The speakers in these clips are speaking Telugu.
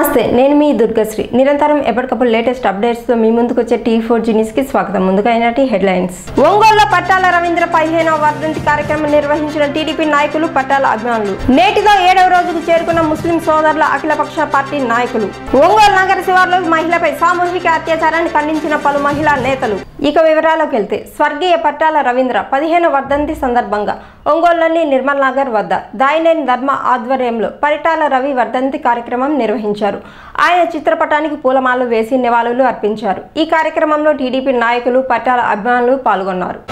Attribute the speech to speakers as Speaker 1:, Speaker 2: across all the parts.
Speaker 1: నమస్తే నేను మీ దుర్గశ్రీ నిరంతరం ఎప్పటికప్పుడు లేటెస్ట్ అప్డేట్స్ తో మీ ముందుకు వచ్చే టీ ఫోర్ న్యూస్ కి స్వాగతం ముందుగా అయినటి హెడ్లైన్స్ ఒంగోలులో పట్టాల రవీంద్ర పదిహేనవ వర్ధంతి కార్యక్రమం నిర్వహించిన టీడీపీ నాయకులు పట్టాల అభిమానులు నేటితో ఏడవ రోజుకు చేరుకున్న ముస్లిం సోదరుల అఖిలపక్ష పార్టీ నాయకులు ఒంగోలు నగర శివార్లో మహిళపై సామూహిక అత్యాచారాన్ని ఖండించిన పలు మహిళా నేతలు ఇక వివరాల్లోకి వెళ్తే స్వర్గీయ పట్టాల రవీంద్ర పదిహేను వర్ధంతి సందర్భంగా ఒంగోలులోని నిర్మల్ నగర్ వద్ద దాయినేని ధర్మ ఆధ్వర్యంలో పరిటాల రవి వర్ధంతి కార్యక్రమం నిర్వహించారు ఆయన చిత్రపటానికి పూలమాలలు వేసి నివాళులు అర్పించారు ఈ కార్యక్రమంలో టీడీపీ నాయకులు పట్టాల అభిమానులు పాల్గొన్నారు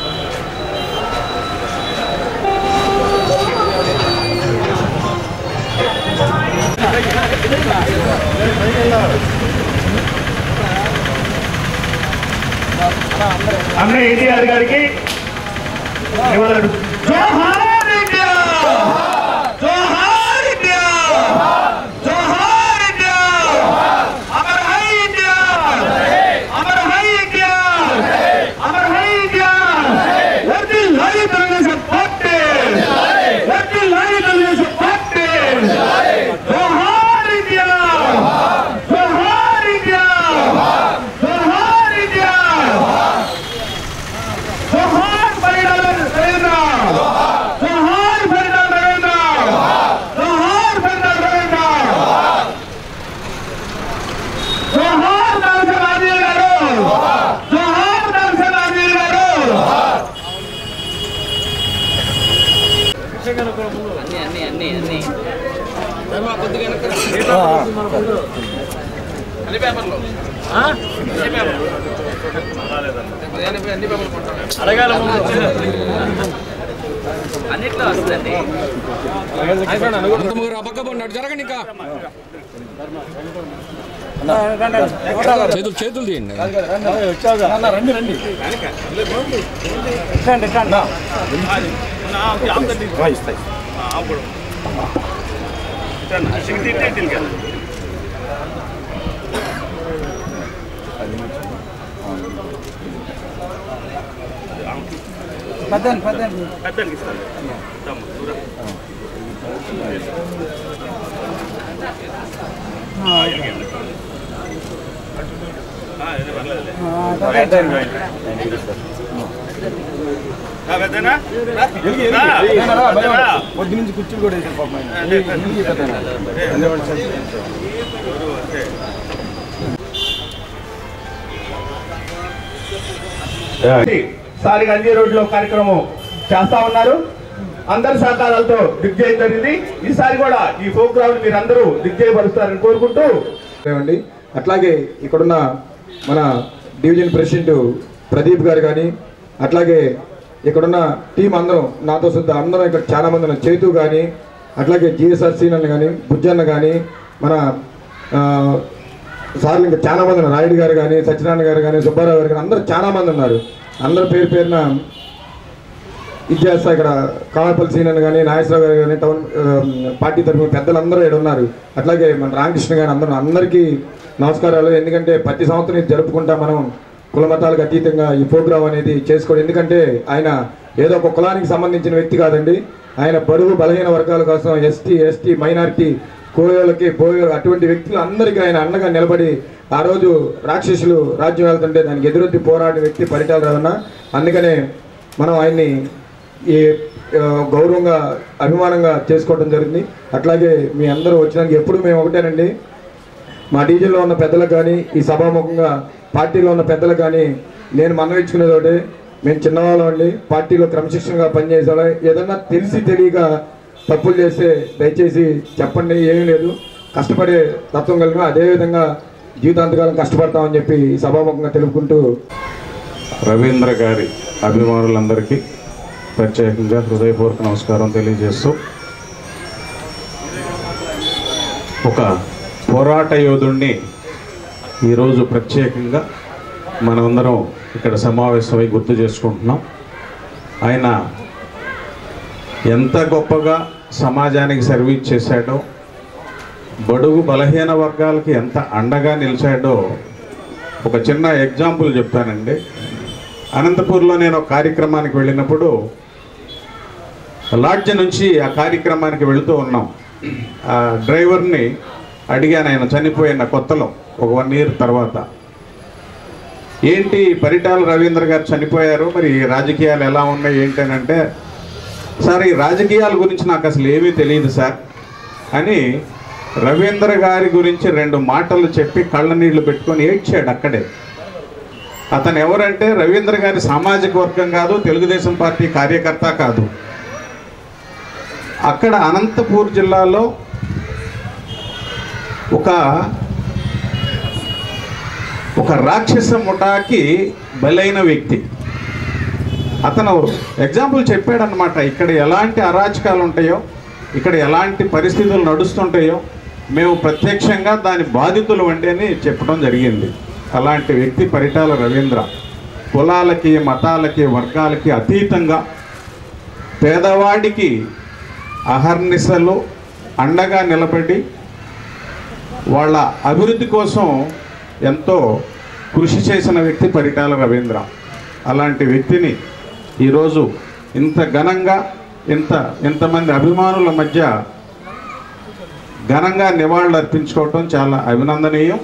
Speaker 2: అన్న ఎన్టీఆర్ గారికి నివాళులు. జోహార్ ఇండియా జోహార్ ఇండియా జోహార్ ఇండియా అమర్ హై ఇండియా అమర్ హై ఇండియా అమర్ హై ఇండియా వర్ధిల్లాలి తెలుగుదేశం పార్టీ వర్ధిల్లాలి తెలుగుదేశం పార్టీ జోహార్ ఇండియా జోహార్ ఇండియా జోహార్ ఇండియా జోహార్ పరిణామ నరేంద్ర జోహార్ పరిణామ నరేంద్ర జోహార్ పరిణామ నరేంద్ర జోహార్ నరసింహ రాజీవ్ గారు జోహార్ నరసింహ రాజీవ్ గారు
Speaker 3: అన్ని అన్ని అన్ని అన్ని అన్నిట్లో వస్తుందండి
Speaker 4: అంతముగ్గురు అబక్కబడినాడు జరగండి ఇంకా చేతులు చేతులు తీయండి
Speaker 2: పొద్దు నుంచి కుర్చీలు కూడా వేసారు పాపం సారిగా అన్ని రోడ్లో కార్యక్రమం చేస్తా ఉన్నారు అందరి సహకారాలతో దిగ్జయం జరిగింది ఈసారి కూడా ఈ ప్రోగ్రామ్ మీరు అందరూ దిగ్జయపరుస్తారని కోరుకుంటూ
Speaker 5: ఏమండి అట్లాగే ఇక్కడున్న మన డివిజన్ ప్రెసిడెంట్ ప్రదీప్ గారు కానీ అట్లాగే ఇక్కడున్న టీం అందరం నాతో సుద్ధ అందరం ఇక్కడ చాలా మంది ఉన్నారు చేతు కానీ అట్లాగే జిఎస్ఆర్ సీనన్న కానీ బుజ్జన్న కానీ మన ఆ, సార్లు ఇంకా చాలా మంది ఉన్నారు రాయుడు గారు కానీ సత్యనారాయణ గారు కానీ సుబ్బారావు గారు కానీ అందరూ చాలా మంది ఉన్నారు అందరు పేరు పేరున ఇది చేస్తా ఇక్కడ కామపల్లి సీనన్ కానీ నాగేశ్వరరావు గారు కానీ టౌన్ ఆ, పార్టీ తరఫున పెద్దలందరూ ఇక్కడ ఉన్నారు అట్లాగే మన రామకృష్ణ గారు అందరూ అందరికీ నమస్కారాలు ఎందుకంటే ప్రతి సంవత్సరం ఇది జరుపుకుంటా మనం కుల మతాలకు అతీతంగా ఈ ప్రోగ్రాం అనేది చేసుకోవడం ఎందుకంటే ఆయన ఏదో ఒక కులానికి సంబంధించిన వ్యక్తి కాదండి ఆయన బరువు బలహీన వర్గాల కోసం ఎస్టీ ఎస్టీ మైనారిటీ కోయోలకి పోయో అటువంటి వ్యక్తులు అందరికీ ఆయన అండగా నిలబడి ఆ రోజు రాక్షసులు రాజ్యం వెళ్తుంటే దానికి ఎదురొద్ది పోరాడిన వ్యక్తి పరిటాల రవణ అందుకనే మనం ఆయన్ని ఈ ఆ, గౌరవంగా అభిమానంగా చేసుకోవడం జరిగింది అట్లాగే మీ అందరూ వచ్చినానికి ఎప్పుడు మేము ఒకటేనండి మా డీజీలో ఉన్న పెద్దలకు కానీ ఈ సభాముఖంగా పార్టీలో ఉన్న పెద్దలకు కానీ నేను మనవించుకునేది ఒకటి మేము చిన్నవాళ్ళం అండి పార్టీలో క్రమశిక్షణగా పనిచేసేవాళ్ళం ఏదన్నా తెలిసి తెలియక తప్పులు చేస్తే దయచేసి చెప్పండి ఏమీ లేదు కష్టపడే తత్వం కలిగిన అదేవిధంగా జీవితాంతకాలం కష్టపడతామని చెప్పి ఈ సభాముఖంగా తెలుపుకుంటూ
Speaker 6: రవీంద్ర గారి అభిమానులందరికీ ప్రత్యేకంగా హృదయపూర్వక నమస్కారం తెలియజేస్తూ ఒక పోరాట యోధుణ్ణి ఈరోజు ప్రత్యేకంగా మనమందరం ఇక్కడ సమావేశమై గుర్తు చేసుకుంటున్నాం ఆయన ఎంత గొప్పగా సమాజానికి సర్వీస్ చేశాడో బడుగు బలహీన వర్గాలకి ఎంత అండగా నిలిచాడో ఒక చిన్న ఎగ్జాంపుల్ చెప్తానండి అనంతపూర్లో నేను ఒక కార్యక్రమానికి వెళ్ళినప్పుడు లాడ్జ్ నుంచి ఆ కార్యక్రమానికి వెళుతూ ఉన్నాం ఆ డ్రైవర్ని అడిగాను ఆయన చనిపోయిన కొత్తలో ఒక వన్ ఇయర్ తర్వాత ఏంటి పరిటాల రవీంద్ర గారు చనిపోయారు మరి ఈ రాజకీయాలు ఎలా ఉన్నాయి ఏంటి అని అంటే సార్ ఈ రాజకీయాల గురించి నాకు అసలు ఏమీ తెలియదు సార్ అని రవీంద్ర గారి గురించి రెండు మాటలు చెప్పి కళ్ళ నీళ్లు పెట్టుకొని ఏడ్చాడు అక్కడే అతను ఎవరంటే రవీంద్ర గారి సామాజిక వర్గం కాదు తెలుగుదేశం పార్టీ కార్యకర్త కాదు అక్కడ అనంతపూర్ జిల్లాలో ఒక ఒక రాక్షస ముఠాకి బలైన వ్యక్తి అతను ఎగ్జాంపుల్ చెప్పాడనమాట ఇక్కడ ఎలాంటి అరాచకాలు ఉంటాయో ఇక్కడ ఎలాంటి పరిస్థితులు నడుస్తుంటాయో మేము ప్రత్యక్షంగా దాని బాధితులు వండి అని చెప్పడం జరిగింది అలాంటి వ్యక్తి పరిటాల రవీంద్ర కులాలకి మతాలకి వర్గాలకి అతీతంగా పేదవాడికి అహర్నిశలు అండగా నిలబడి వాళ్ళ అభివృద్ధి కోసం ఎంతో కృషి చేసిన వ్యక్తి పరిటాల రవీంద్ర అలాంటి వ్యక్తిని ఈరోజు ఇంత ఘనంగా ఇంత ఇంతమంది అభిమానుల మధ్య ఘనంగా నివాళులు అర్పించుకోవటం చాలా అభినందనీయం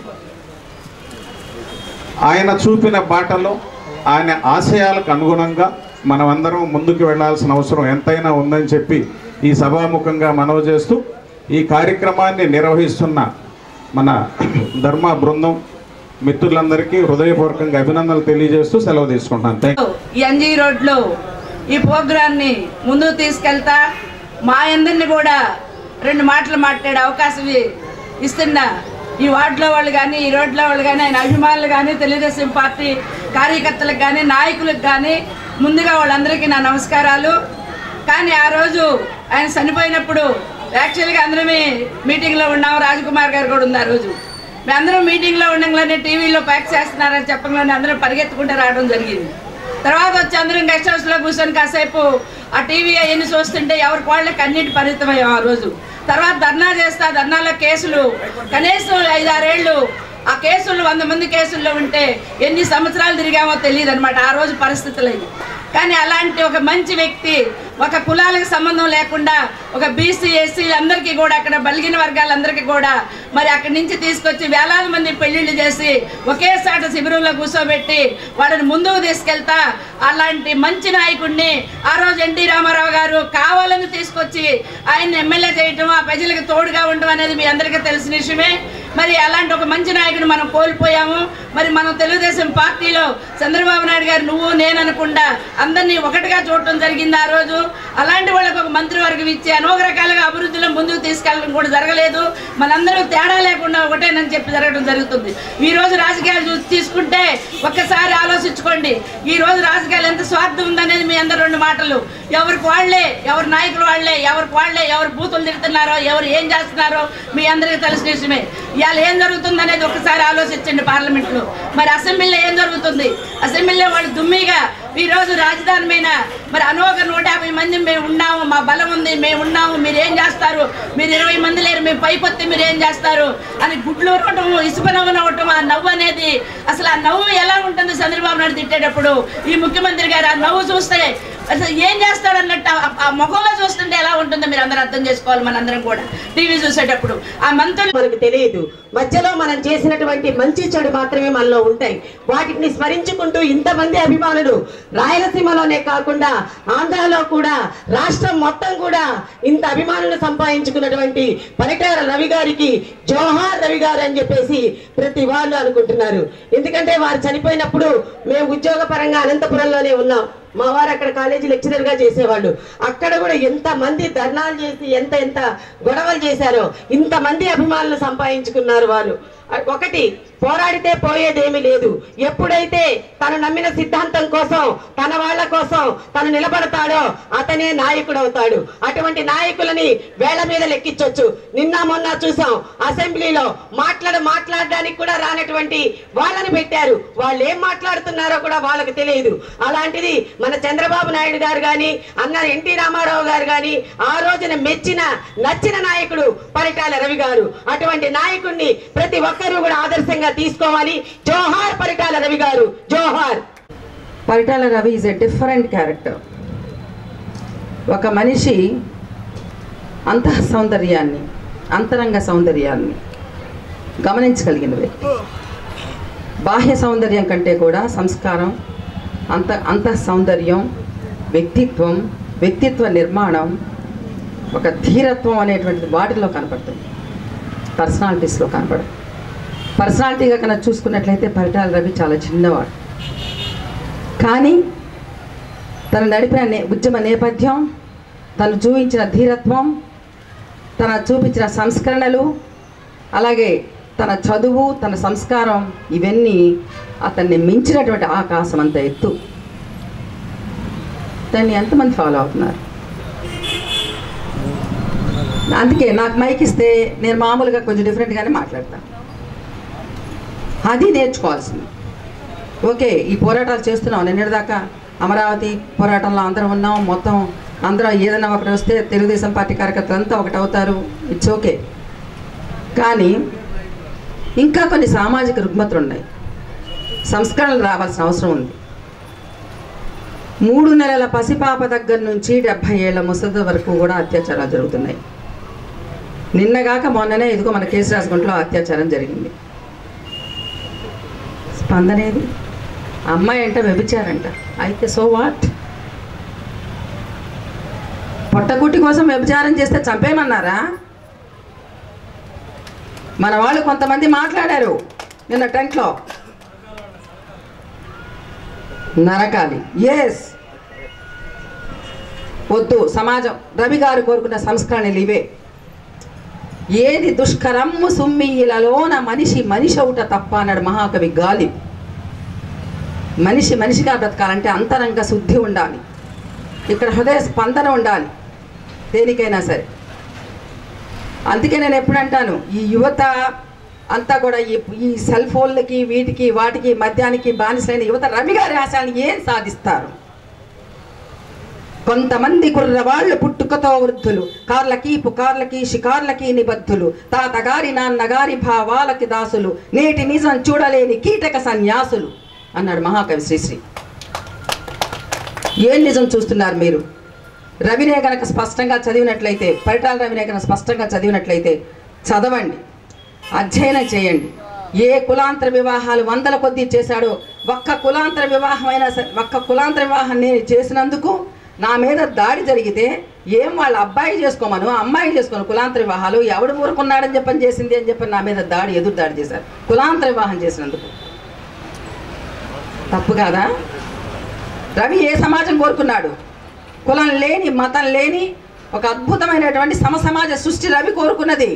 Speaker 6: ఆయన చూపిన బాటలో ఆయన ఆశయాలకు అనుగుణంగా మనమందరం ముందుకు వెళ్ళాల్సిన అవసరం ఎంతైనా ఉందని చెప్పి ఈ సభాముఖంగా మనవి చేస్తూ ఈ కార్యక్రమాన్ని నిర్వహిస్తున్న మన ధర్మ బృందం మిత్రులందరికీ హృదయపూర్వకంగా అభినందనలు తెలియజేస్తూ సెలవు తీసుకుంటాను థ్యాంక్
Speaker 4: ఎన్జీ రోడ్లో ఈ ప్రోగ్రాన్ని ముందుకు తీసుకెళ్తా మా అందరిని కూడా రెండు మాటలు మాట్లాడే అవకాశం ఇ- ఇస్తున్న ఈ వార్డులో వాళ్ళు కానీ ఈ రోడ్లో వాళ్ళు కానీ ఆయన అభిమానులు కానీ తెలుగుదేశం పార్టీ కార్యకర్తలకు కానీ నాయకులకు కానీ ముందుగా వాళ్ళందరికీ నా నమస్కారాలు కానీ ఆ రోజు ఆయన చనిపోయినప్పుడు యాక్చువల్గా అందరమే మీటింగ్లో ఉన్నాం రాజకుమార్ గారు కూడా ఉంది ఆ రోజు మేమందరం మీటింగ్లో ఉండగానే టీవీలో ప్యాక్ చేస్తున్నారని చెప్పగానే అందరం పరిగెత్తుకుంటూ రావడం జరిగింది తర్వాత వచ్చి అందరం గెస్ట్ హౌస్లో కూర్చొని కాసేపు ఆ టీవీ అవన్నీ చూస్తుంటే ఎవరికి వాళ్ళకి అన్నిటి పరిమితమయ్యాం ఆ రోజు తర్వాత ధర్నా చేస్తా ధర్నాలో కేసులు కనీసం ఐదారేళ్ళు ఆ కేసులు వంద మంది కేసుల్లో ఉంటే ఎన్ని సంవత్సరాలు తిరిగామో తెలియదు అనమాట ఆ రోజు పరిస్థితులు అవి కానీ అలాంటి ఒక మంచి వ్యక్తి ఒక కులాలకు సంబంధం లేకుండా ఒక బీసీ ఎస్సీ అందరికీ కూడా అక్కడ బలిగిన వర్గాలందరికీ కూడా మరి అక్కడి నుంచి తీసుకొచ్చి వేలాది మంది పెళ్లిళ్ళు చేసి ఒకేసారి శిబిరంలో కూర్చోబెట్టి వాళ్ళని ముందుకు తీసుకెళ్తా అలాంటి మంచి నాయకుడిని ఆ రోజు ఎన్టీ రామారావు గారు కావాలని తీసుకొచ్చి ఆయన్ని ఎమ్మెల్యే చేయటం ఆ ప్రజలకు తోడుగా ఉండడం అనేది మీ అందరికీ తెలిసిన విషయమే మరి అలాంటి ఒక మంచి నాయకుడు మనం కోల్పోయాము మరి మనం తెలుగుదేశం పార్టీలో చంద్రబాబు నాయుడు గారు నువ్వు నేను అనకుండా అందరినీ ఒకటిగా చూడటం జరిగింది ఆ రోజు అలాంటి వాళ్ళకి ఒక మంత్రివర్గం ఇచ్చి అనేక రకాలుగా అభివృద్ధిలో ముందుకు తీసుకెళ్ళడం కూడా జరగలేదు మనందరూ తేడా లేకుండా ఒకటేనని చెప్పి జరగడం జరుగుతుంది ఈ రోజు రాజకీయాలు చూసి తీసుకుంటే ఒక్కసారి ఆలోచించుకోండి ఈ రోజు రాజకీయాలు ఎంత స్వార్థం ఉందనేది మీ అందరు రెండు మాటలు ఎవరికి వాళ్ళే ఎవరి నాయకులు వాళ్ళే ఎవరికి వాళ్ళే ఎవరు బూతులు తిడుతున్నారో ఎవరు ఏం చేస్తున్నారో మీ అందరికీ తెలిసిన విషయమే ఇవాళ ఏం జరుగుతుంది అనేది ఒకసారి ఆలోచించండి పార్లమెంట్లో మరి అసెంబ్లీలో ఏం జరుగుతుంది అసెంబ్లీలో వాళ్ళు దుమ్మిగా ఈ రోజు రాజధాని మీద మరి అనోక నూట యాభై మంది మేము ఉన్నాము మా బలం ఉంది మేము ఉన్నాము మీరు ఏం చేస్తారు మీరు ఇరవై మంది లేరు మేము పైపొత్తి మీరు ఏం చేస్తారు అని గుడ్లు నవ్వటం ఇసుక నవ్వు నవ్వటం ఆ నవ్వు అనేది అసలు ఆ నవ్వు ఎలా ఉంటుంది చంద్రబాబు నాయుడు తిట్టేటప్పుడు ఈ ముఖ్యమంత్రి గారు ఆ నవ్వు చూస్తే అసలు ఏం చేస్తాడు అన్నట్టు ఆ- ఆ ముఖంలో చూస్తుంటే ఎలా ఉంటుందో మీరు అందరూ అర్థం చేసుకోవాలి మనందరం కూడా టీవీ చూసేటప్పుడు ఆ మంత్రులు
Speaker 7: మనకు తెలియదు మధ్యలో మనం చేసినటువంటి మంచి చెడు మాత్రమే మనలో ఉంటాయి వాటిని స్మరించుకుంటూ ఇంతమంది అభిమానులు రాయలసీమలోనే కాకుండా ఆంధ్రాలో కూడా రాష్ట్రం మొత్తం కూడా ఇంత అభిమానులు సంపాదించుకున్నటువంటి పరిటాల రవి గారికి జోహార్ రవి గారు అని చెప్పేసి ప్రతి వాళ్ళు అనుకుంటున్నారు ఎందుకంటే వారు చనిపోయినప్పుడు మేము ఉద్యోగ పరంగా అనంతపురంలోనే ఉన్నాం మా వారు అక్కడ కాలేజీ లెక్చరర్ గా చేసేవాళ్ళు అక్కడ కూడా ఎంత మంది ధర్నాలు చేసి ఎంత ఎంత గొడవలు చేశారో ఇంతమంది అభిమానులు సంపాదించుకున్నారు వారు అ- ఒకటి పోరాడితే పోయేదేమీ లేదు ఎప్పుడైతే తను నమ్మిన సిద్ధాంతం కోసం తన వాళ్ళ కోసం తను నిలబడతాడో అతనే నాయకుడు అవుతాడు అటువంటి నాయకులని వేళ మీద లెక్కించొచ్చు నిన్న మొన్న చూసాం అసెంబ్లీలో మాట్లాడ మాట్లాడడానికి కూడా రానటువంటి వాళ్ళని పెట్టారు వాళ్ళు ఏం మాట్లాడుతున్నారో కూడా వాళ్ళకి తెలియదు అలాంటిది మన చంద్రబాబు నాయుడు గారు కానీ అన్న ఎన్టీ రామారావు గారు కానీ ఆ రోజున మెచ్చిన నచ్చిన నాయకుడు పరిటాల రవి గారు అటువంటి నాయకుడిని ప్రతి ఒక్కరూ కూడా ఆదర్శంగా తీసుకోవాలి జోహార్ పరిటాల రవి గారు జోహార్
Speaker 8: Paritala Ravi is a different character ఒక మనిషి అంతః సౌందర్యాన్ని అంతరంగ సౌందర్యాన్ని గమనించగలిగిన వ్యక్తి బాహ్య సౌందర్యం కంటే కూడా సంస్కారం అంత అంత సౌందర్యం వ్యక్తిత్వం వ్యక్తిత్వ నిర్మాణం ఒక ధీరత్వం అనేటువంటిది వాటిలో కనపడుతుంది పర్సనాలిటీస్లో కనపడదు పర్సనాలిటీగా కనుక చూసుకున్నట్లయితే పరిటాల రవి చాలా చిన్నవాడు కానీ తను నడిపిన నే ఉద్యమ నేపథ్యం తను చూపించిన ధీరత్వం తన చూపించిన సంస్కరణలు అలాగే తన చదువు తన సంస్కారం ఇవన్నీ అతన్ని మించినటువంటి ఆకాశం అంత ఎత్తు దాన్ని ఎంతమంది ఫాలో అవుతున్నారు అందుకే నాకు మైక్ ఇస్తే నేను మామూలుగా కొంచెం డిఫరెంట్గానే మాట్లాడతాను అది నేర్చుకోవాల్సింది ఓకే ఈ పోరాటాలు చేస్తున్నాం నిన్నటిదాకా అమరావతి పోరాటంలో అందరం ఉన్నాం మొత్తం అందరం ఏదైనా ఒకటి వస్తే తెలుగుదేశం పార్టీ కార్యకర్తలు అంతా ఒకటి అవుతారు ఇట్స్ ఓకే కానీ ఇంకా కొన్ని సామాజిక రుగ్మతలు ఉన్నాయి సంస్కరణలు రావాల్సిన అవసరం ఉంది మూడు నెలల పసిపాప దగ్గర నుంచి డెబ్భై ఏళ్ల ముసలి వరకు కూడా అత్యాచారాలు జరుగుతున్నాయి నిన్నగాక మొన్ననే ఇదిగో మన కేసు రాజగుంటలో అత్యాచారం జరిగింది స్పందనేది అమ్మాయి అంట వ్యభిచారంట అయితే సో వాట్ పొట్టకుట్టి కోసం వ్యభిచారం చేస్తే చంపేయమన్నారా మన వాళ్ళు కొంతమంది మాట్లాడారు నిన్న టెంట్లో నరకాలి ఎస్ వద్దు సమాజం రవి గారు కోరుకున్న సంస్కరణలు ఇవే ఏది దుష్కరమ్ము సుమ్మియిలలోన మనిషి మనిషి అవుట తప్ప అన్నాడు మహాకవి గాలి మనిషి మనిషిగా బ్రతకాలంటే అంతరంగ శుద్ధి ఉండాలి ఇక్కడ హృదయ స్పందన ఉండాలి దేనికైనా సరే అందుకే నేను ఎప్పుడు అంటాను ఈ యువత అంతా కూడా ఈ ఈ సెల్ ఫోన్లకి వీటికి వాటికి మద్యానికి బానిసైన యువత రవి గారి ఆశయాన్ని ఏం సాధిస్తారు కొంతమంది కుర్రవాళ్ళు పుట్టుకతో వృద్ధులు కార్లకి పుకార్లకి షికార్లకి నిబద్ధులు తాతగారి నాన్నగారి భావాలకి దాసులు నేటి నిజం చూడలేని కీటక సన్యాసులు అన్నాడు మహాకవి శ్రీశ్రీ ఏం నిజం చూస్తున్నారు మీరు రవినే కనుక స్పష్టంగా చదివినట్లయితే పరిటాల రవినే కనుక స్పష్టంగా చదివినట్లయితే చదవండి అధ్యయనం చేయండి ఏ కులాంతర వివాహాలు వందల కొద్దీ చేశాడో ఒక్క కులాంతర వివాహమైనా సరే ఒక్క కులాంతర వివాహం నేను చేసినందుకు నా మీద దాడి జరిగితే ఏం వాళ్ళ అబ్బాయి చేసుకోమను అమ్మాయి చేసుకోను కులాంతర వివాహాలు ఎవడు ఊరుకున్నాడని చెప్పని చేసింది అని చెప్పి నా మీద దాడి ఎదురు దాడి చేశారు కులాంతర వివాహం చేసినందుకు తప్పు కాదా రవి ఏ సమాజం కోరుకున్నాడు కులం లేని మతం లేని ఒక అద్భుతమైనటువంటి సమసమాజ సృష్టి రవి కోరుకున్నది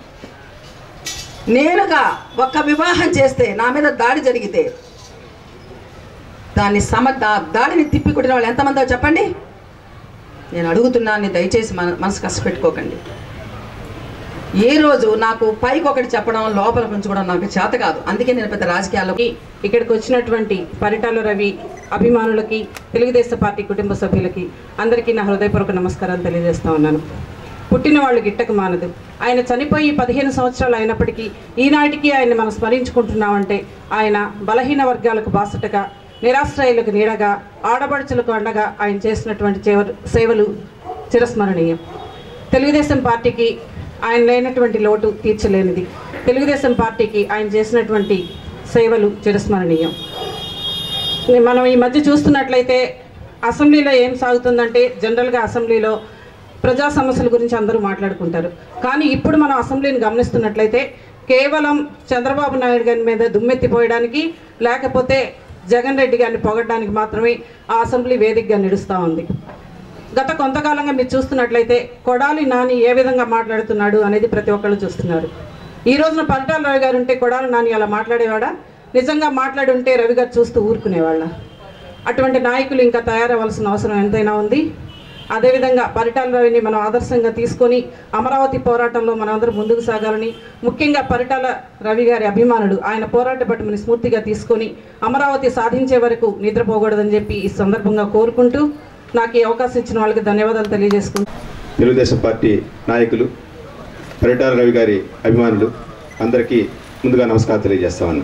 Speaker 8: నేనుగా ఒక్క వివాహం చేస్తే నా మీద దాడి జరిగితే దాన్ని సమ దా- దాడిని తిప్పి కొట్టిన వాళ్ళు ఎంతమందో చెప్పండి నేను అడుగుతున్నాను దయచేసి మన మనసు కష్టపెట్టుకోకండి ఏ రోజు నాకు పైకి ఒకటి చెప్పడం లోపల ఉంచుకోవడం నాకు చేత కాదు అందుకే నేను పెద్ద రాజకీయాల్లోకి
Speaker 9: ఇక్కడికి వచ్చినటువంటి పరిటాల రవి అభిమానులకి తెలుగుదేశం పార్టీ కుటుంబ సభ్యులకి అందరికీ నా హృదయపూర్వక నమస్కారాలు తెలియజేస్తా ఉన్నాను పుట్టిన వాళ్ళు గిట్టక మానదు ఆయన చనిపోయి పదిహేను సంవత్సరాలు అయినప్పటికీ ఈనాటికి ఆయన మనం స్మరించుకుంటున్నామంటే ఆయన బలహీన వర్గాలకు బాసటగా నిరాశ్రయులకు నీడగా ఆడపడుచులకు అండగా ఆయన చేసినటువంటి చేవ- సేవలు చిరస్మరణీయం తెలుగుదేశం పార్టీకి ఆయన లేనటువంటి లోటు తీర్చలేనిది తెలుగుదేశం పార్టీకి ఆయన చేసినటువంటి సేవలు చిరస్మరణీయం మనం ఈ మధ్య చూస్తున్నట్లయితే అసెంబ్లీలో ఏం సాగుతుందంటే జనరల్గా అసెంబ్లీలో ప్రజా సమస్యల గురించి అందరూ మాట్లాడుకుంటారు కానీ ఇప్పుడు మనం అసెంబ్లీని గమనిస్తున్నట్లయితే కేవలం చంద్రబాబు నాయుడు గారి మీద దుమ్మెత్తిపోయడానికి లేకపోతే జగన్ రెడ్డి గారిని పొగడడానికి మాత్రమే ఆ అసెంబ్లీ వేదికగా నిలుస్తూ ఉంది గత కొంతకాలంగా మీరు చూస్తున్నట్లయితే కొడాలి నాని ఏ విధంగా మాట్లాడుతున్నాడు అనేది ప్రతి ఒక్కళ్ళు చూస్తున్నారు ఈ రోజున పరిటాల రవి గారు ఉంటే కొడాలి నాని అలా మాట్లాడేవాడా నిజంగా మాట్లాడి ఉంటే రవి గారు చూస్తూ ఊరుకునేవాళ్ళ అటువంటి నాయకులు ఇంకా తయారవ్వాల్సిన అవసరం ఎంతైనా ఉంది అదేవిధంగా పరిటాల రవిని మనం ఆదర్శంగా తీసుకొని అమరావతి పోరాటంలో మనందరం ముందుకు సాగాలని ముఖ్యంగా పరిటాల రవి గారి అభిమానుడు ఆయన పోరాట పట్టుమని స్ఫూర్తిగా తీసుకొని అమరావతి సాధించే వరకు నిద్రపోకూడదని చెప్పి ఈ సందర్భంగా కోరుకుంటూ నాకు ఈ అవకాశం ఇచ్చిన వాళ్ళకి ధన్యవాదాలు తెలియజేసుకుంటూ
Speaker 10: తెలుగుదేశం పార్టీ నాయకులు పరిటాల రవి గారి అభిమానులు అందరికీ ముందుగా నమస్కారం తెలియజేస్తా ఉన్నా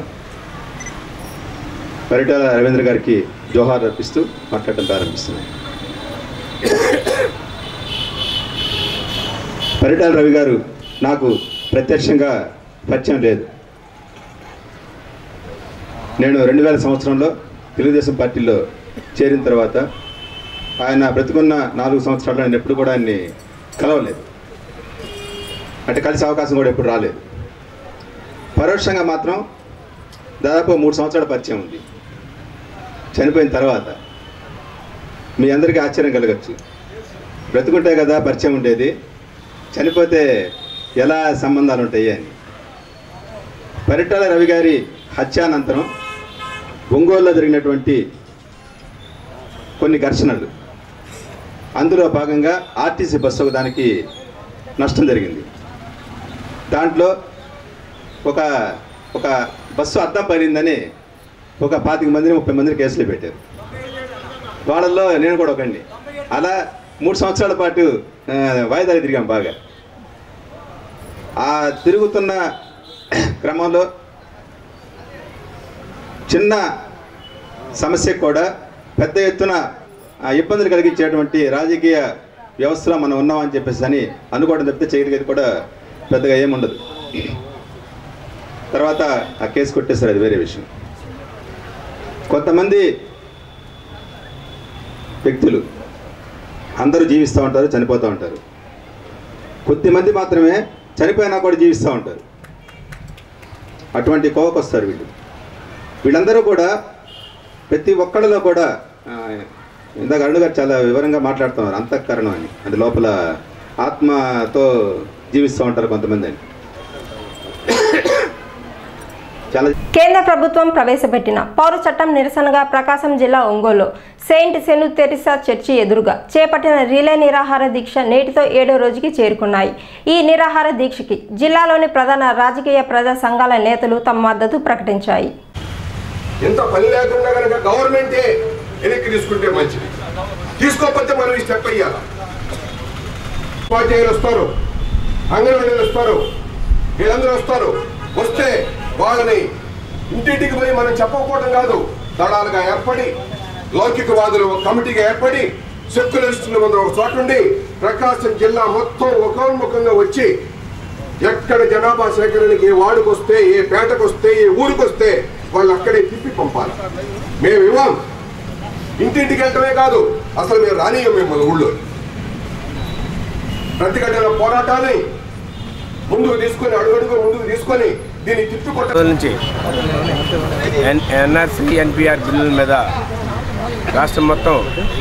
Speaker 10: పరిటాల రవీంద్ర గారికి జోహార్ అర్పిస్తూ మాట్లాడటం ప్రారంభిస్తున్నాను పరిటాల రవి గారు నాకు ప్రత్యక్షంగా పరిచయం లేదు నేను రెండు వేల సంవత్సరంలో తెలుగుదేశం పార్టీలో చేరిన తర్వాత ఆయన బ్రతికున్న నాలుగు సంవత్సరాల్లో నేను ఎప్పుడు కూడా ఆయన్ని కలవలేదు అంటే కలిసే అవకాశం కూడా ఎప్పుడు రాలేదు పరోక్షంగా మాత్రం దాదాపు మూడు సంవత్సరాల పరిచయం ఉంది చనిపోయిన తర్వాత మీ అందరికీ ఆశ్చర్యం కలగచ్చు బ్రతుకుంటే కదా పరిచయం ఉండేది చనిపోతే ఎలా సంబంధాలు ఉంటాయి అని పరిటాల రవి గారి హత్యానంతరం ఒంగోలులో జరిగినటువంటి కొన్ని ఘర్షణలు అందులో భాగంగా ఆర్టీసీ బస్సు ఒకదానికి నష్టం జరిగింది దాంట్లో ఒక ఒక బస్సు అద్దం పడిందని ఒక పాతిక మందిని ముప్పై మందిని కేసులు పెట్టారు వాళ్ళల్లో నేను కూడా ఒకండి అలా మూడు సంవత్సరాల పాటు ఆ, వాయిదాలు తిరిగాం బాగా ఆ తిరుగుతున్న క్రమంలో చిన్న సమస్యకు కూడా పెద్ద ఎత్తున ఆ, ఇబ్బందులు కలిగించేటువంటి రాజకీయ వ్యవస్థలో మనం ఉన్నామని చెప్పేసి అని అనుకోవడం తప్పితే చేయగలిగేది కూడా పెద్దగా ఏముండదు తర్వాత ఆ కేసు కొట్టేస్తారు అది వేరే విషయం కొంతమంది వ్యక్తులు అందరూ జీవిస్తూ ఉంటారు చనిపోతూ ఉంటారు కొద్దిమంది మాత్రమే చనిపోయినా కూడా జీవిస్తూ ఉంటారు అటువంటి కోవకు వస్తారు వీళ్ళు వీళ్ళందరూ కూడా ప్రతి ఒక్కళ్ళలో కూడా ఆ, ఇందాక అరుణ్ గారు చాలా వివరంగా మాట్లాడుతున్నారు అంతఃకరణం అని అంటే లోపల ఆత్మతో జీవిస్తూ ఉంటారు కొంతమంది అని చాలా
Speaker 1: కేంద్ర ప్రభుత్వం ప్రవేశపెట్టిన పౌర చట్టం నిరసనగా ప్రకాశం జిల్లా ఒంగోలు సెయింట్ సెను తెరిసా చర్చి ఎదురుగా చేపట్టిన రిలే నిరాహార దీక్ష నేటితో ఏడో రోజుకి చేరుకున్నాయి ఈ నిరాహార దీక్షకి జిల్లాలోని ప్రధాన రాజకీయ ప్రజా సంఘాల నేతలు తమ మద్దతు ప్రకటించాయి
Speaker 11: ఎంత పని లేకుండా కనుక గవర్నమెంటే వెనక్కి తీసుకుంటే మంచిది తీసుకోకపోతే మనం ఈ స్టెప్ అయ్యాలి ఉపాధ్యాయులు వస్తారు అంగన్వాడీలు వస్తారు వీళ్ళందరూ వస్తారు వస్తే వాళ్ళని ఇంటింటికి పోయి మనం చెప్పకపోవడం కాదు దళాలుగా ఏర్పడి లౌకికవాదులు ఒక కమిటీగా ఏర్పడి సెక్యులరిస్టులు ముందు ఒక చోట ఉండి ప్రకాశం జిల్లా మొత్తం ఒకోన్ముఖంగా వచ్చి ఎక్కడ జనాభా సేకరణకి ఏ వార్డుకు వస్తే ఏ పేటకు వస్తే ఏ ఊరికి వస్తే వాళ్ళు అక్కడే తిప్పి పంపాలి మేము ఇవ్వం ఇంటింటికి వెళ్ళటమే కాదు అసలు మేము రానియం మేము మన ఊళ్ళో ప్రతిఘటన పోరాటాన్ని ముందుకు తీసుకొని అడుగడుగు ముందుకు తీసుకొని దీన్ని తిప్పికొట్ట
Speaker 12: రోజుల నుంచి ఎన్ ఎన్ఆర్సీ ఎన్పిఆర్ బిల్లుల మీద రాష్ట్రం మొత్తం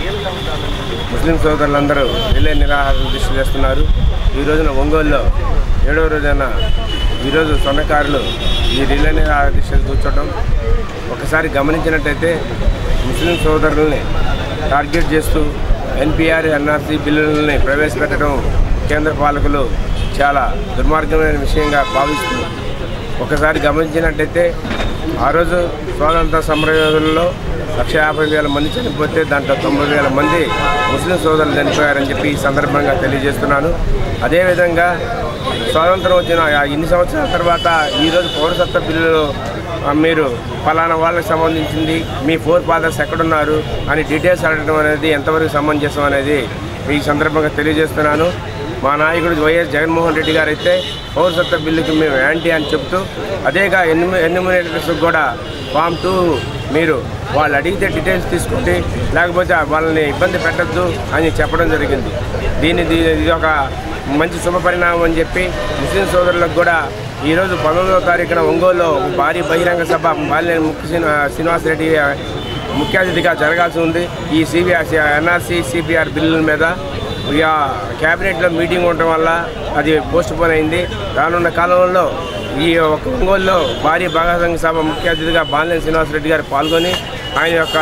Speaker 12: ముస్లిం సోదరులందరూ రిలే నిరాహార దీక్ష చేస్తున్నారు ఈ రోజున ఒంగోలులో ఏడవ రోజైన ఈరోజు స్వర్ణకారులు ఈ రిలే నిరాహార దీక్షలు కూర్చోవడం ఒకసారి గమనించినట్టయితే ముస్లిం సోదరుల్ని టార్గెట్ చేస్తూ ఎన్పిఆర్ ఎన్ఆర్సీ బిల్లులని ప్రవేశపెట్టడం కేంద్ర పాలకులు చాలా దుర్మార్గమైన విషయంగా భావిస్తూ ఒకసారి గమనించినట్టయితే ఆ రోజు స్వాతంత్ర సమరయోధులలో లక్ష యాభై వేల మంది చనిపోతే దాంట్లో తొంభై వేల మంది ముస్లిం సోదరులు చనిపోయారని చెప్పి ఈ సందర్భంగా తెలియజేస్తున్నాను అదేవిధంగా స్వాతంత్రం వచ్చిన ఆ ఇన్ని సంవత్సరాల తర్వాత ఈరోజు పౌరసత్వ బిల్లులో ఆ, మీరు ఫలానా వాళ్ళకి సంబంధించింది మీ ఫోర్ ఫాదర్స్ ఎక్కడున్నారు అని డీటెయిల్స్ అడగడం అనేది ఎంతవరకు సమంజసం అనేది ఈ సందర్భంగా తెలియజేస్తున్నాను మా నాయకుడు వైఎస్ జగన్మోహన్ రెడ్డి గారు అయితే పౌరసత్వ బిల్లుకి మేము యాంటీ అని చెప్తూ అదేగా ఎన్నిమి ఎన్నిమినేటర్స్ కూడా ఫామ్ టూ మీరు వాళ్ళు అడిగితే డీటెయిల్స్ తీసుకుంటే లేకపోతే వాళ్ళని ఇబ్బంది పెట్టద్దు అని చెప్పడం జరిగింది దీన్ని దీ- ఇది ఒక మంచి శుభ పరిణామం అని చెప్పి ముస్లిం సోదరులకు కూడా ఈరోజు పంతొమ్మిదవ తారీఖున ఒంగోలులో ఒక భారీ బహిరంగ సభ బాలినేని ముఖ్య శ్రీనివా- శ్రీనివాసరెడ్డి ముఖ్య అతిథిగా జరగాల్సి ఉంది ఈ సిబిఆర్ ఎన్ఆర్సీ సిపిఆర్ బిల్లుల మీద ఇక క్యాబినెట్లో మీటింగ్ ఉండటం వల్ల అది పోస్ట్ పోన్ అయింది రానున్న కాలంలో ఈ ఒక ఒంగోలులో భారీ భాగస్వామ్య సభ ముఖ్య అతిథిగా బాలినేని శ్రీనివాసరెడ్డి గారు పాల్గొని ఆయన యొక్క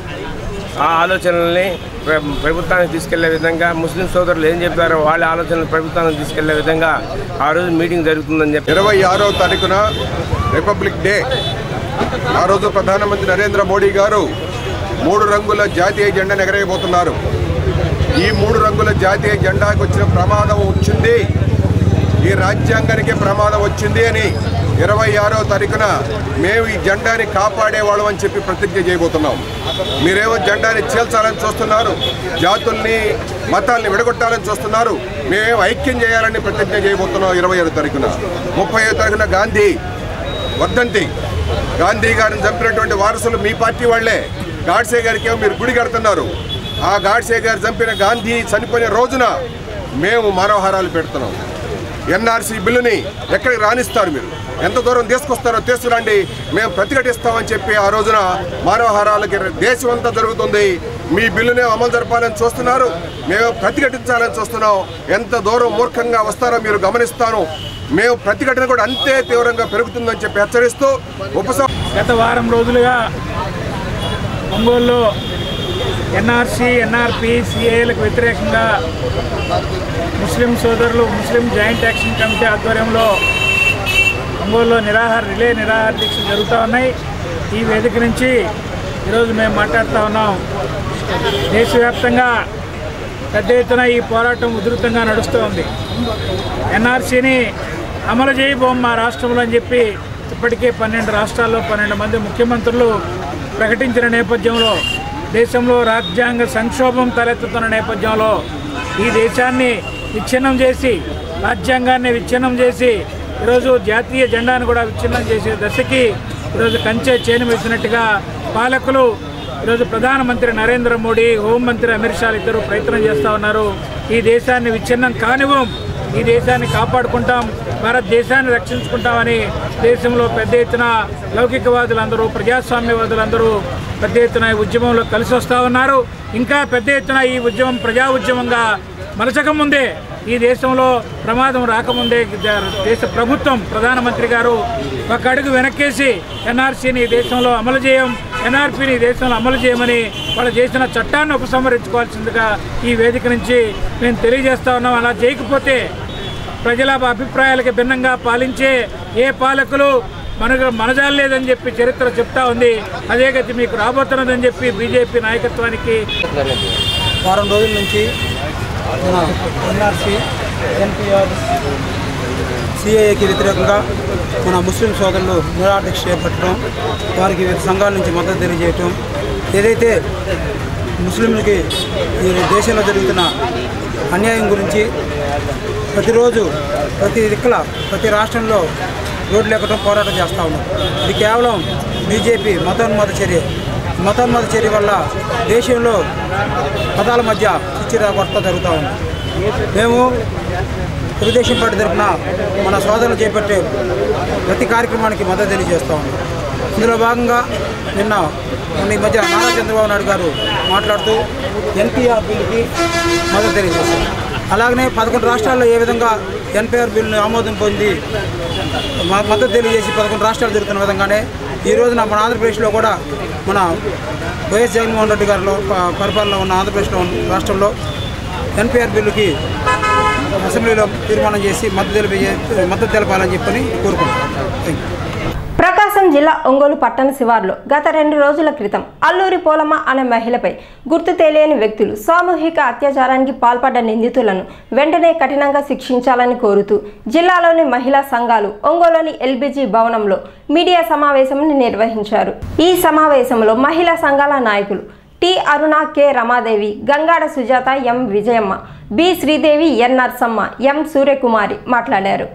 Speaker 12: ఆ ఆలోచనల్ని ప్ర- ప్రభుత్వానికి తీసుకెళ్లే విధంగా ముస్లిం సోదరులు ఏం చెప్పారో వాళ్ళ ఆలోచనలు ప్రభుత్వానికి తీసుకెళ్లే విధంగా ఆ రోజు మీటింగ్ జరుగుతుందని చెప్పి
Speaker 11: ఇరవై ఆరో తారీఖున రిపబ్లిక్ డే ఆ రోజు ప్రధానమంత్రి నరేంద్ర మోడీ గారు మూడు రంగుల జాతీయ జెండాను ఎగరేయబోతున్నారు ఈ మూడు రంగుల జాతీయ జెండాకు వచ్చిన ప్రమాదం వచ్చింది ఈ రాజ్యాంగానికి ప్రమాదం వచ్చింది అని ఇరవై ఆరో తారీఖున మేము ఈ జెండాని కాపాడేవాళ్ళం అని చెప్పి ప్రతిజ్ఞ చేయబోతున్నాం మీరేమో జెండాని చీల్చాలని చూస్తున్నారు జాతుల్ని మతాల్ని విడగొట్టాలని చూస్తున్నారు మేమేం ఐక్యం చేయాలని ప్రతిజ్ఞ చేయబోతున్నాం ఇరవై ఆరో తారీఖున ముప్పై తారీఖున గాంధీ వర్ధంతి గాంధీ గారిని చంపినటువంటి వారసులు మీ పార్టీ వాళ్ళే గాడ్సే గారికి ఏమో మీరు గుడి కడుతున్నారు ఆ గాడ్సే గారు చంపిన గాంధీ చనిపోయిన రోజున మేము మనోహారాలు పెడుతున్నాం ఎన్ఆర్సీ బిల్లుని ఎక్కడికి రాణిస్తారు మీరు ఎంత దూరం తీసుకొస్తారో తీసుకురండి మేము ప్రతిఘటిస్తామని చెప్పి ఆ రోజున మానవహారాలకి దేశం అంతా జరుగుతుంది మీ బిల్లునే అమలు జరపాలని చూస్తున్నారు మేము ప్రతిఘటించాలని చూస్తున్నాం ఎంత దూరం మూర్ఖంగా వస్తారో మీరు గమనిస్తాను మేము ప్రతిఘటన కూడా అంతే తీవ్రంగా పెరుగుతుందని చెప్పి హెచ్చరిస్తూ ఉపసంహ
Speaker 13: గత వారం రోజులుగా ఒంగోలులో ఎన్ఆర్సీ ఎన్ఆర్పి సిఏలకు వ్యతిరేకంగా ముస్లిం సోదరులు ముస్లిం జాయింట్ యాక్షన్ కమిటీ ఆధ్వర్యంలో ఒంగోలులో నిరాహార రిలే నిరాహార దీక్షలు జరుగుతూ ఉన్నాయి ఈ వేదిక నుంచి ఈరోజు మేము మాట్లాడుతూ ఉన్నాం దేశవ్యాప్తంగా పెద్ద ఎత్తున ఈ పోరాటం ఉధృతంగా నడుస్తూ ఉంది ఎన్ఆర్సీని అమలు చేయబోం మా రాష్ట్రంలో అని చెప్పి ఇప్పటికే పన్నెండు రాష్ట్రాల్లో పన్నెండు మంది ముఖ్యమంత్రులు ప్రకటించిన నేపథ్యంలో దేశంలో రాజ్యాంగ సంక్షోభం తలెత్తుతున్న నేపథ్యంలో ఈ దేశాన్ని విచ్ఛిన్నం చేసి రాజ్యాంగాన్ని విచ్ఛిన్నం చేసి ఈరోజు జాతీయ జెండాను కూడా విచ్ఛిన్నం చేసే దశకి ఈరోజు కంచె చేను వేసినట్టుగా పాలకులు ఈరోజు ప్రధానమంత్రి నరేంద్ర మోడీ హోంమంత్రి అమిత్ షా ఇద్దరు ప్రయత్నం చేస్తూ ఉన్నారు ఈ దేశాన్ని విచ్ఛిన్నం కానివ్వం ఈ దేశాన్ని కాపాడుకుంటాం భారతదేశాన్ని రక్షించుకుంటామని దేశంలో పెద్ద ఎత్తున లౌకికవాదులందరూ ప్రజాస్వామ్యవాదులందరూ పెద్ద ఎత్తున ఈ ఉద్యమంలో కలిసి వస్తూ ఉన్నారు ఇంకా పెద్ద ఎత్తున ఈ ఉద్యమం ప్రజా ఉద్యమంగా మలచక ముందే ఈ దేశంలో ప్రమాదం రాకముందే జ- దేశ ప్రభుత్వం ప్రధానమంత్రి గారు ఒక అడుగు వెనక్కేసి ఎన్ఆర్సీని ఈ దేశంలో అమలు చేయం ఎన్ఆర్పీని ఈ దేశంలో అమలు చేయమని వాళ్ళు చేసిన చట్టాన్ని ఉపసంహరించుకోవాల్సిందిగా ఈ వేదిక నుంచి మేము తెలియజేస్తా ఉన్నాం అలా చేయకపోతే ప్రజల అభిప్రాయాలకు భిన్నంగా పాలించే ఏ పాలకులు మనకు మనజాలేదని చెప్పి చరిత్ర చెప్తా ఉంది అదే గతి మీకు రాబోతున్నదని చెప్పి బీజేపీ నాయకత్వానికి
Speaker 14: వారం రోజుల నుంచి మన ఎన్ఆర్సీ ఎన్పిఆర్ సిఏఏకి వ్యతిరేకంగా మన ముస్లిం సోదరులు నిరాదీక్ష చేపట్టడం వారికి వివిధ సంఘాల నుంచి మద్దతు తెలియజేయటం ఏదైతే ముస్లింలకి ఈ దేశంలో జరుగుతున్న అన్యాయం గురించి ప్రతిరోజు ప్రతి దిక్కుల ప్రతి రాష్ట్రంలో రోడ్లు ఎక్కడం పోరాటం చేస్తూ ఉన్నాం ఇది కేవలం బీజేపీ మతోన్మత చర్య మతోన్మత చర్య వల్ల దేశంలో మతాల మధ్య చిచ్చిర కొరత జరుగుతూ ఉంది మేము తెలుగుదేశం పార్టీ తరఫున మన సోదరులు చేపట్టే ప్రతి కార్యక్రమానికి మద్దతు తెలియజేస్తూ ఉన్నాం ఇందులో భాగంగా నిన్న మొన్న ఈ మధ్య నారా చంద్రబాబు నాయుడు గారు మాట్లాడుతూ ఎన్పిఆర్ బిల్లుకి మద్దతు తెలియజేశారు అలాగనే పదకొండు రాష్ట్రాల్లో ఏ విధంగా ఎన్పిఆర్ బిల్లును ఆమోదం పొంది మ- మద్దతు తెలియజేసి పదకొండు రాష్ట్రాలు జరుగుతున్న విధంగానే ఈ రోజున మన ఆంధ్రప్రదేశ్లో కూడా మన వైఎస్ జగన్మోహన్ రెడ్డి గారిలో ప- పరిపాలన ఉన్న ఆంధ్రప్రదేశ్లో ఉన్న రాష్ట్రంలో ఎన్పిఆర్ బిల్లుకి అసెంబ్లీలో తీర్మానం చేసి మద్దతు తెలిపే మద్దతు తెలపాలని చెప్పని కోరుకుంటున్నాను థ్యాంక్ యూ
Speaker 1: ప్రకాశం జిల్లా ఒంగోలు పట్టణ శివార్లో గత రెండు రోజుల క్రితం అల్లూరి పోలమ్మ అనే మహిళపై గుర్తు తెలియని వ్యక్తులు సామూహిక అత్యాచారానికి పాల్పడ్డ నిందితులను వెంటనే కఠినంగా శిక్షించాలని కోరుతూ జిల్లాలోని మహిళా సంఘాలు ఒంగోలులోని ఎల్బీజీ భవనంలో మీడియా సమావేశం నిర్వహించారు ఈ సమావేశంలో మహిళా సంఘాల నాయకులు T Aruna K Ramadevi Gangada Sujatha M Vijayamma B Sridevi N Narsamma M Suryakumari మాట్లాడారు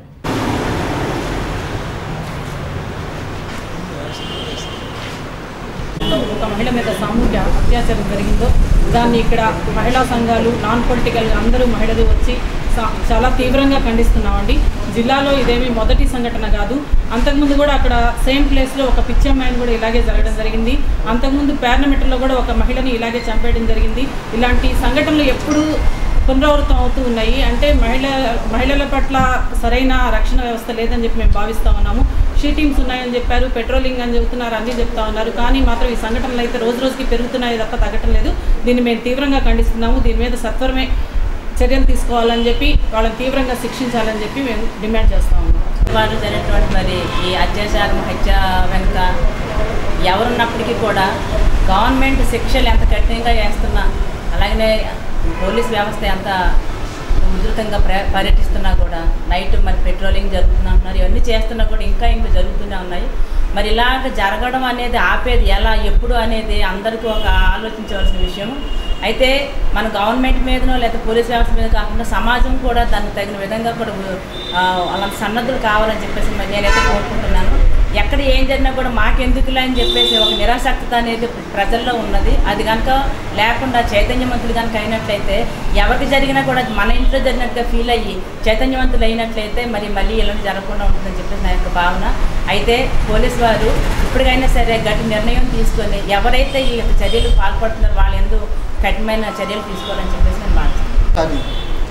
Speaker 15: ఒక మహిళ మీద సామూహిక అత్యాచారం జరిగిందో దాన్ని ఇక్కడ మహిళా సంఘాలు నాన్ పొలిటికల్ అందరూ మహిళలు వచ్చి సా- చాలా తీవ్రంగా ఖండిస్తున్నామండి జిల్లాలో ఇదేమి మొదటి సంఘటన కాదు అంతకుముందు కూడా అక్కడ సేమ్ ప్లేస్లో ఒక పిచ్చమ్మాయిని కూడా ఇలాగే జరగడం జరిగింది అంతకుముందు పార్లమెంట్లో కూడా ఒక మహిళని ఇలాగే చంపేయడం జరిగింది ఇలాంటి సంఘటనలు ఎప్పుడూ పునరావృతం అవుతూ ఉన్నాయి అంటే మహిళ మహిళల పట్ల సరైన రక్షణ వ్యవస్థ లేదని చెప్పి మేము భావిస్తూ ఉన్నాము షీ టీమ్స్ ఉన్నాయని చెప్పారు పెట్రోలింగ్ అని చెబుతున్నారు అన్నీ చెప్తా ఉన్నారు కానీ మాత్రం ఈ సంఘటనలు అయితే రోజు రోజుకి పెరుగుతున్నాయి తప్ప తగ్గటం లేదు దీన్ని మేము తీవ్రంగా ఖండిస్తున్నాము దీని మీద సత్వరమే చర్యలు తీసుకోవాలని చెప్పి వాళ్ళని తీవ్రంగా శిక్షించాలని చెప్పి మేము డిమాండ్ చేస్తా ఉన్నాం
Speaker 16: వారు జరిగినటువంటి మరి ఈ అత్యాచారం హత్య వెనుక ఎవరున్నప్పటికీ కూడా గవర్నమెంట్ శిక్షలు ఎంత కఠినంగా వేస్తున్నా అలాగనే పోలీస్ వ్యవస్థ ఎంత ఉధృతంగా ప్ర పర్యటిస్తున్నా కూడా నైట్ మరి పెట్రోలింగ్ జరుగుతున్నా ఉన్నారు ఇవన్నీ చేస్తున్నా కూడా ఇంకా ఇంకా జరుగుతూనే ఉన్నాయి మరి ఇలాగ జరగడం అనేది ఆపేది ఎలా ఎప్పుడు అనేది అందరికీ ఒక ఆలోచించవలసిన విషయం అయితే మన గవర్నమెంట్ మీదనో లేదా పోలీస్ వ్యవస్థ మీద కాకుండా సమాజం కూడా దానికి తగిన విధంగా కూడా ఆ, అలాంటి సన్నద్ధులు కావాలని చెప్పేసి మరి నేనైతే కోరుకుంటున్నాను ఎక్కడ ఏం జరిగినా కూడా మాకెందుకులే అని చెప్పేసి ఒక నిరాసక్తత అనేది ప్రజల్లో ఉన్నది అది కనుక లేకుండా చైతన్యవంతులు కనుక అయినట్లయితే ఎవరికి జరిగినా కూడా మన ఇంట్లో జరిగినట్టుగా ఫీల్ అయ్యి చైతన్యవంతులు అయినట్లయితే మరి మళ్ళీ ఇలాంటి జరగకుండా ఉంటుందని చెప్పేసి నా యొక్క భావన అయితే పోలీస్ వారు ఇప్పటికైనా సరే గట్టి నిర్ణయం తీసుకొని ఎవరైతే ఈ యొక్క చర్యలు పాల్పడుతున్నారో వాళ్ళ ఎందుకు కఠినమైన చర్యలు తీసుకోవాలని చెప్పేసి నేను మాట్లాడుతున్నాను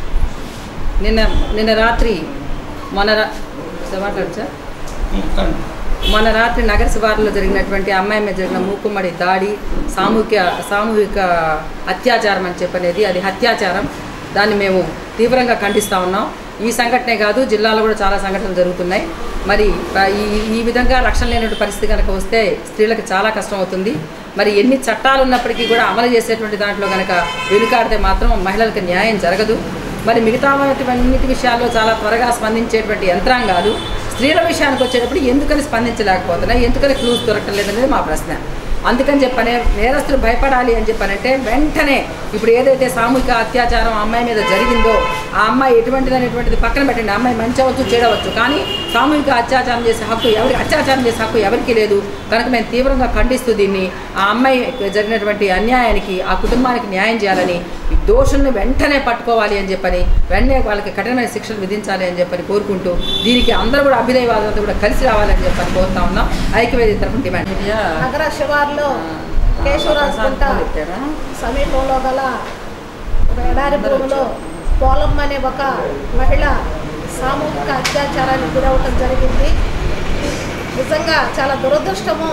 Speaker 8: నిన్న నిన్న రాత్రి మొన్న రా సార్ మాట్లాడచ్చా మొన్న రాత్రి నగర శివారులో జరిగినటువంటి అమ్మాయి మీద జరిగిన మూకుమ్మడి దాడి సామూహిక సామూహిక అత్యాచారం అని చెప్పనేది అది హత్యాచారం దాన్ని మేము తీవ్రంగా ఖండిస్తూ ఉన్నాం ఈ సంఘటనే కాదు జిల్లాలో కూడా చాలా సంఘటనలు జరుగుతున్నాయి మరి ఆ, ఈ ఈ విధంగా రక్షణ లేనటువంటి పరిస్థితి కనుక వస్తే స్త్రీలకు చాలా కష్టం అవుతుంది మరి ఎన్ని చట్టాలు ఉన్నప్పటికీ కూడా అమలు చేసేటువంటి దాంట్లో కనుక వెనుకాడితే మాత్రం మహిళలకు న్యాయం జరగదు మరి మిగతా అన్నిటి విషయాల్లో చాలా త్వరగా స్పందించేటువంటి యంత్రాంగాలు స్త్రీల విషయానికి వచ్చేటప్పుడు ఎందుకని స్పందించలేకపోతున్నాయి ఎందుకని క్లూస్ దొరకలేదు అనేది మా ప్రశ్న అందుకని చెప్పనే నేరస్తులు భయపడాలి అని చెప్పానంటే వెంటనే ఇప్పుడు ఏదైతే సామూహిక అత్యాచారం ఆ అమ్మాయి మీద జరిగిందో ఆ అమ్మాయి ఎటువంటిది అనేటువంటిది పక్కన పెట్టండి ఆ అమ్మాయి మంచి అవ్వచ్చు చెడవచ్చు కానీ సామూహిక అత్యాచారం చేసే హక్కు ఎవరికి అత్యాచారం చేసే హక్కు ఎవరికి లేదు కనుక మేము తీవ్రంగా ఖండిస్తూ దీన్ని ఆ అమ్మాయి జరిగినటువంటి అన్యాయానికి ఆ కుటుంబానికి న్యాయం చేయాలని ఈ దోషుల్ని వెంటనే పట్టుకోవాలి అని చెప్పని వెంటనే వాళ్ళకి కఠినమైన శిక్షలు విధించాలి అని చెప్పని కోరుకుంటూ దీనికి అందరూ కూడా అభ్యుదయవాదులతో కూడా కలిసి రావాలని చెప్పని కోరుతా ఉన్నాం ఐక్యవేది తరఫున డిమాండ్
Speaker 17: నగర శివార్లో కేశవరాజు గుంట సమీపంలో గల ఒక ఎడారి భూమిలో పోలమ్మ అనే ఒక మహిళ సామూహిక అత్యాచారానికి గురవటం జరిగింది నిజంగా చాలా దురదృష్టము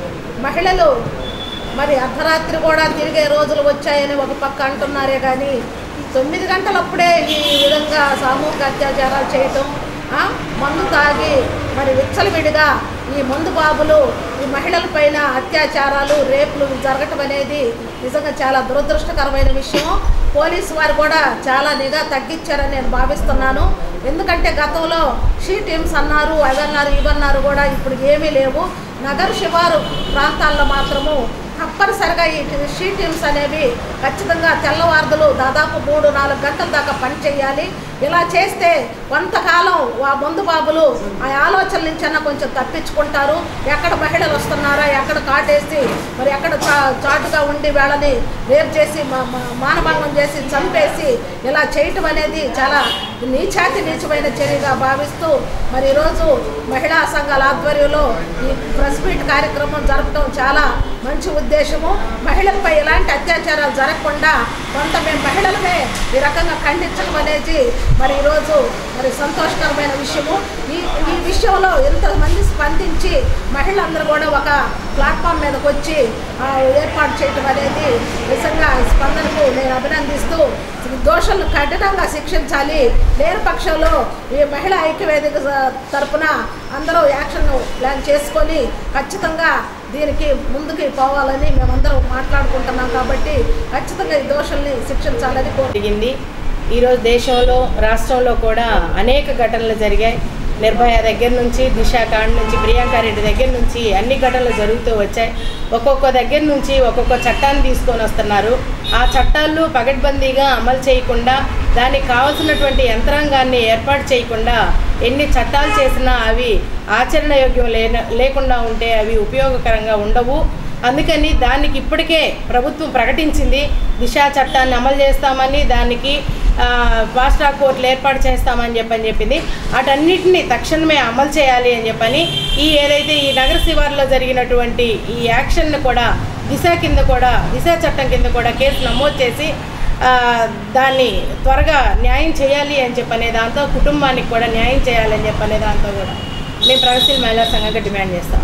Speaker 17: మహిళలు మరి అర్ధరాత్రి కూడా తిరిగే రోజులు వచ్చాయని ఒక పక్క అంటున్నారే కానీ తొమ్మిది గంటలప్పుడే ఈ విధంగా సామూహిక అత్యాచారాలు చేయటం ఆ, మందు తాగి మరి విచ్చలవిడిగా ఈ మందు బాబులు ఈ మహిళల పైన అత్యాచారాలు రేపులు జరగటం అనేది నిజంగా చాలా దురదృష్టకరమైన విషయం పోలీసు వారు కూడా చాలా నిఘా తగ్గించారని నేను భావిస్తున్నాను ఎందుకంటే గతంలో షీ టీమ్స్ అన్నారు అవన్నారు ఇవన్నారు కూడా ఇప్పుడు ఏమీ లేవు నగర శివారు ప్రాంతాల్లో మాత్రము తప్పనిసరిగా ఈ షీ టీమ్స్ అనేవి ఖచ్చితంగా తెల్లవారుదలు దాదాపు మూడు నాలుగు గంటల దాకా పని చేయాలి ఇలా చేస్తే కొంతకాలం ఆ మందు బాబులు ఆ ఆలోచనల నుంచైనా కొంచెం తప్పించుకుంటారు ఎక్కడ మహిళలు వస్తున్నారా ఎక్కడ కాటేసి మరి ఎక్కడ చా- చాటుగా ఉండి వాళ్ళని రేపు చేసి మా- మా- మానభంగం చేసి చంపేసి ఇలా చేయటం అనేది చాలా నీచాతి నీచమైన చర్యగా భావిస్తూ మరి ఈరోజు మహిళా సంఘాల ఆధ్వర్యంలో ఈ ప్రెస్ మీట్ కార్యక్రమం జరపడం చాలా మంచి ఉద్దేశము మహిళలపై ఎలాంటి అత్యాచారాలు జరగకుండా కొంత మేము మహిళలమే ఈ రకంగా ఖండించడం అనేది మరి ఈరోజు మరి సంతోషకరమైన విషయము ఈ ఈ విషయంలో ఎంతమంది స్పందించి మహిళలందరూ కూడా ఒక ప్లాట్ఫామ్ మీదకి వచ్చి ఆ, ఏర్పాటు చేయటం అనేది నిజంగా ఈ స్పందనకు నేను అభినందిస్తూ దోషులను కఠినంగా శిక్షించాలి లేని పక్షంలో ఈ మహిళా ఐక్యవేదిక తరపున అందరూ యాక్షన్ ప్లాన్ చేసుకొని ఖచ్చితంగా దీనికి ముందుకు పోవాలని మేమందరం మాట్లాడుకుంటున్నాం కాబట్టి ఖచ్చితంగా ఈ దోషుల్ని శిక్షించాలని కోరు
Speaker 18: జరిగింది ఈరోజు దేశంలో రాష్ట్రంలో కూడా అనేక ఘటనలు జరిగాయి నిర్భయ దగ్గర నుంచి దిశ కాండ్ నుంచి ప్రియాంక రెడ్డి దగ్గర నుంచి అన్ని ఘటనలు జరుగుతూ వచ్చాయి ఒక్కొక్క దగ్గర నుంచి ఒక్కొక్క చట్టాన్ని తీసుకొని వస్తున్నారు ఆ చట్టాలు పగడ్బందీగా అమలు చేయకుండా దానికి కావాల్సినటువంటి యంత్రాంగాన్ని ఏర్పాటు చేయకుండా ఎన్ని చట్టాలు చేసినా అవి ఆచరణ యోగ్యం లేన లేకుండా ఉంటే అవి ఉపయోగకరంగా ఉండవు అందుకని దానికి ఇప్పటికే ప్రభుత్వం ప్రకటించింది దిశా చట్టాన్ని అమలు చేస్తామని దానికి ఆ, ఫాస్ట్ ట్రాక్ కోర్టులు ఏర్పాటు చేస్తామని చెప్పని చెప్పింది వాటన్నిటిని తక్షణమే అమలు చేయాలి అని చెప్పని ఈ ఏదైతే ఈ నగర శివారులో జరిగినటువంటి ఈ యాక్షన్ను కూడా దిశ కింద కూడా దిశ చట్టం కింద కూడా కేసు నమోదు చేసి ఆ, దాన్ని త్వరగా న్యాయం చేయాలి అని చెప్పనే దాంతో కుటుంబానికి కూడా న్యాయం చేయాలని చెప్పనే దాంతో కూడా మేము ప్రగతిశీల మహిళా సంఘంగా డిమాండ్ చేస్తాం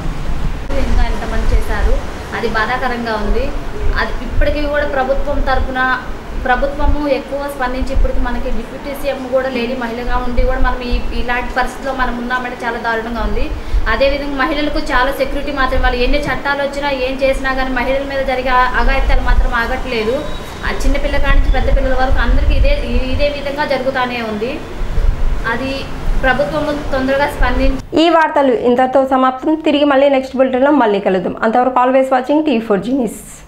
Speaker 19: ఇంకా ఎంతమంది చేశారు అది బాధాకరంగా ఉంది అది ఇప్పటికీ కూడా ప్రభుత్వం తరపున ప్రభుత్వము ఎక్కువ స్పందించి ఇప్పటికి మనకి డిప్యూటీ సీఎం కూడా లేని మహిళగా ఉండి కూడా మనం ఈ ఇలాంటి పరిస్థితిలో మనం ఉన్నామంటే చాలా దారుణంగా ఉంది అదేవిధంగా మహిళలకు చాలా సెక్యూరిటీ మాత్రం వాళ్ళు ఎన్ని చట్టాలు వచ్చినా ఏం చేసినా కానీ మహిళల మీద జరిగే ఆ- అఘాయిత్యాలు మాత్రం ఆగట్లేదు ఆ చిన్న పిల్ల కాడి నుంచి పెద్ద పిల్లల వరకు అందరికీ ఇదే ఇదే విధంగా జరుగుతూనే ఉంది అది ప్రభుత్వం తొందరగా స్పందించి
Speaker 1: ఈ వార్తలు ఇంతటితో సమాప్తం తిరిగి మళ్ళీ నెక్స్ట్ బులెటిన్లో మళ్ళీ కలుద్దాం అంతవరకు ఆల్వేస్ వాచింగ్ టీ ఫోర్ జీనిస్